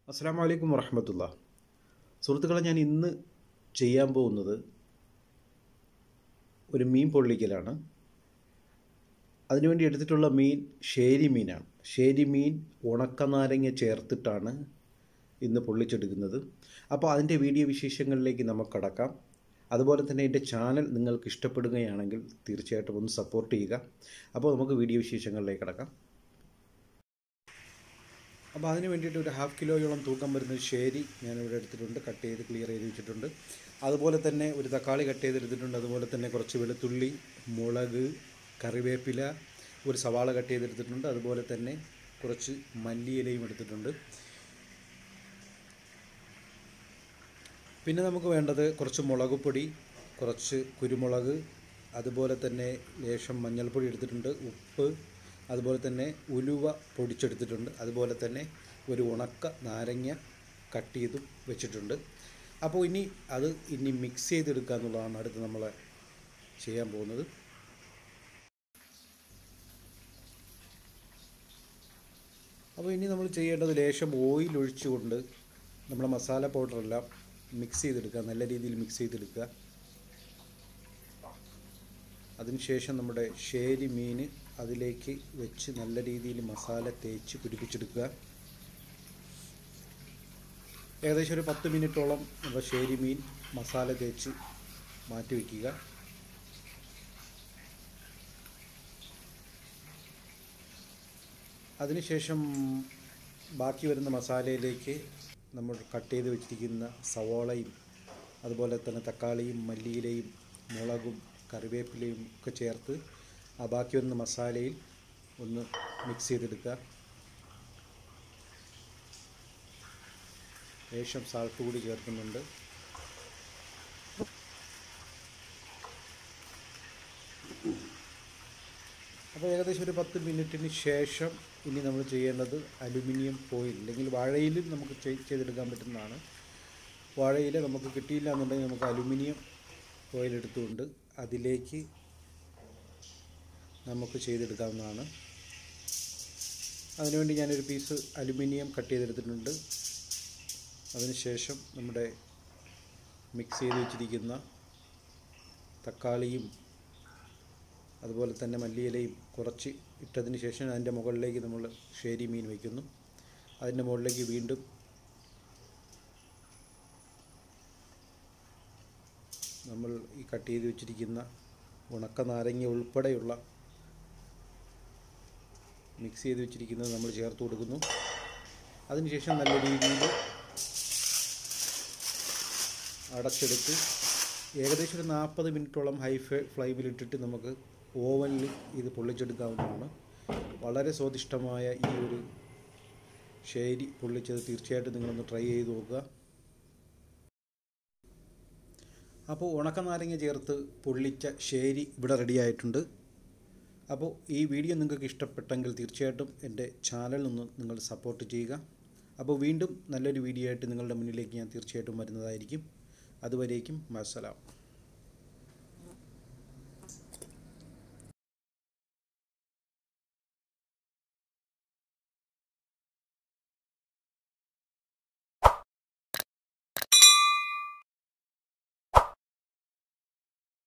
അസ്സാം വലൈക്കും വറഹമത്തുള്ള സുഹൃത്തുക്കളെ ഞാൻ ഇന്ന് ചെയ്യാൻ പോകുന്നത് ഒരു മീൻ പൊള്ളിക്കലാണ് അതിനുവേണ്ടി എടുത്തിട്ടുള്ള മീൻ ഷേരി മീനാണ് ഷേരി മീൻ ഉണക്കനാരങ്ങ ചേർത്തിട്ടാണ് ഇന്ന് പൊള്ളിച്ചെടുക്കുന്നത് അപ്പോൾ അതിൻ്റെ വീഡിയോ വിശേഷങ്ങളിലേക്ക് നമുക്ക് കടക്കാം അതുപോലെ തന്നെ എൻ്റെ ചാനൽ നിങ്ങൾക്ക് ഇഷ്ടപ്പെടുകയാണെങ്കിൽ തീർച്ചയായിട്ടും ഒന്ന് സപ്പോർട്ട് ചെയ്യുക അപ്പോൾ നമുക്ക് വീഡിയോ വിശേഷങ്ങളിലേക്ക് കടക്കാം അപ്പോൾ അതിന് വേണ്ടിയിട്ട് ഒരു ഹാഫ് കിലോയോളം തൂക്കം വരുന്ന ഷേരി ഞാനിവിടെ എടുത്തിട്ടുണ്ട് കട്ട് ചെയ്ത് ക്ലിയർ ചെയ്ത് വെച്ചിട്ടുണ്ട് അതുപോലെ തന്നെ ഒരു തക്കാളി കട്ട് ചെയ്തെടുത്തിട്ടുണ്ട് അതുപോലെ തന്നെ കുറച്ച് വെളുത്തുള്ളി മുളക് കറിവേപ്പില ഒരു സവാള കട്ട് ചെയ്തെടുത്തിട്ടുണ്ട് അതുപോലെ തന്നെ കുറച്ച് മല്ലിയിലയും എടുത്തിട്ടുണ്ട് പിന്നെ നമുക്ക് വേണ്ടത് കുറച്ച് മുളക് പൊടി കുറച്ച് കുരുമുളക് അതുപോലെ തന്നെ ലേശം മഞ്ഞൾപ്പൊടി എടുത്തിട്ടുണ്ട് ഉപ്പ് അതുപോലെ തന്നെ ഉലുവ പൊടിച്ചെടുത്തിട്ടുണ്ട് അതുപോലെ തന്നെ ഒരു ഉണക്ക നാരങ്ങ കട്ട് ചെയ്തും വെച്ചിട്ടുണ്ട് അപ്പോൾ ഇനി അത് ഇനി മിക്സ് ചെയ്തെടുക്കുക എന്നുള്ളതാണ് അടുത്ത് നമ്മൾ ചെയ്യാൻ പോകുന്നത് അപ്പോൾ ഇനി നമ്മൾ ചെയ്യേണ്ടത് ലേശം ഓയിൽ ഒഴിച്ചുകൊണ്ട് നമ്മുടെ മസാല പൗഡറെല്ലാം മിക്സ് ചെയ്തെടുക്കുക നല്ല രീതിയിൽ മിക്സ് ചെയ്തെടുക്കുക അതിനുശേഷം നമ്മുടെ ഷേരി മീൻ അതിലേക്ക് വെച്ച് നല്ല രീതിയിൽ മസാല തേച്ച് പിടിപ്പിച്ചെടുക്കുക ഏകദേശം ഒരു പത്ത് മിനിറ്റോളം നമ്മുടെ ഷേരി മീൻ മസാല തേച്ച് മാറ്റി വയ്ക്കുക അതിനുശേഷം ബാക്കി വരുന്ന മസാലയിലേക്ക് നമ്മൾ കട്ട് ചെയ്ത് വെച്ചിരിക്കുന്ന സവോളയും അതുപോലെ തന്നെ തക്കാളിയും മല്ലിയിലയും മുളകും കറിവേപ്പിലയും ഒക്കെ ചേർത്ത് ആ ബാക്കി വരുന്ന മസാലയിൽ ഒന്ന് മിക്സ് ചെയ്തെടുക്കുക ലേശം സാൾട്ട് കൂടി ചേർക്കുന്നുണ്ട് അപ്പോൾ ഏകദേശം ഒരു പത്ത് മിനിറ്റിന് ശേഷം ഇനി നമ്മൾ ചെയ്യേണ്ടത് അലുമിനിയം ഫോയിൽ അല്ലെങ്കിൽ വാഴയിലും നമുക്ക് ചെയ്തെടുക്കാൻ പറ്റുന്നതാണ് വാഴയില നമുക്ക് കിട്ടിയില്ല എന്നുണ്ടെങ്കിൽ നമുക്ക് അലുമിനിയം ഫോയിൽ എടുത്തുകൊണ്ട് അതിലേക്ക് നമുക്ക് ചെയ്തെടുക്കാവുന്നതാണ് അതിനുവേണ്ടി ഞാനൊരു പീസ് അലുമിനിയം കട്ട് ചെയ്തെടുത്തിട്ടുണ്ട് അതിനുശേഷം നമ്മുടെ മിക്സ് ചെയ്ത് വെച്ചിരിക്കുന്ന തക്കാളിയും അതുപോലെ തന്നെ മല്ലിയിലയും കുറച്ച് ഇട്ടതിന് ശേഷം അതിൻ്റെ മുകളിലേക്ക് നമ്മൾ ഷേരി മീൻ വയ്ക്കുന്നു അതിൻ്റെ മുകളിലേക്ക് വീണ്ടും നമ്മൾ ഈ കട്ട് ചെയ്ത് വെച്ചിരിക്കുന്ന ഉണക്ക നാരങ്ങ ഉൾപ്പെടെയുള്ള മിക്സ് ചെയ്ത് വെച്ചിരിക്കുന്നത് നമ്മൾ ചേർത്ത് കൊടുക്കുന്നു അതിനുശേഷം നല്ല രീതിയിൽ അടച്ചെടുത്ത് ഏകദേശം ഒരു നാൽപ്പത് മിനിറ്റോളം ഹൈ ഫ്ലെയിമിലിട്ടിട്ട് നമുക്ക് ഓവനിൽ ഇത് പൊള്ളിച്ചെടുക്കാവുന്നതാണ് വളരെ സ്വാദിഷ്ടമായ ഈ ഒരു ഷേരി പൊള്ളിച്ചത് തീർച്ചയായിട്ടും നിങ്ങളൊന്ന് ട്രൈ ചെയ്ത് നോക്കുക അപ്പോൾ ഉണക്കനാരങ്ങ ചേർത്ത് പൊള്ളിച്ച ഷേരി ഇവിടെ റെഡി ആയിട്ടുണ്ട് അപ്പോൾ ഈ വീഡിയോ നിങ്ങൾക്ക് ഇഷ്ടപ്പെട്ടെങ്കിൽ തീർച്ചയായിട്ടും എൻ്റെ ചാനൽ ഒന്ന് നിങ്ങൾ സപ്പോർട്ട് ചെയ്യുക അപ്പോൾ വീണ്ടും നല്ലൊരു വീഡിയോ ആയിട്ട് നിങ്ങളുടെ മുന്നിലേക്ക് ഞാൻ തീർച്ചയായിട്ടും വരുന്നതായിരിക്കും അതുവരേക്കും മസലാം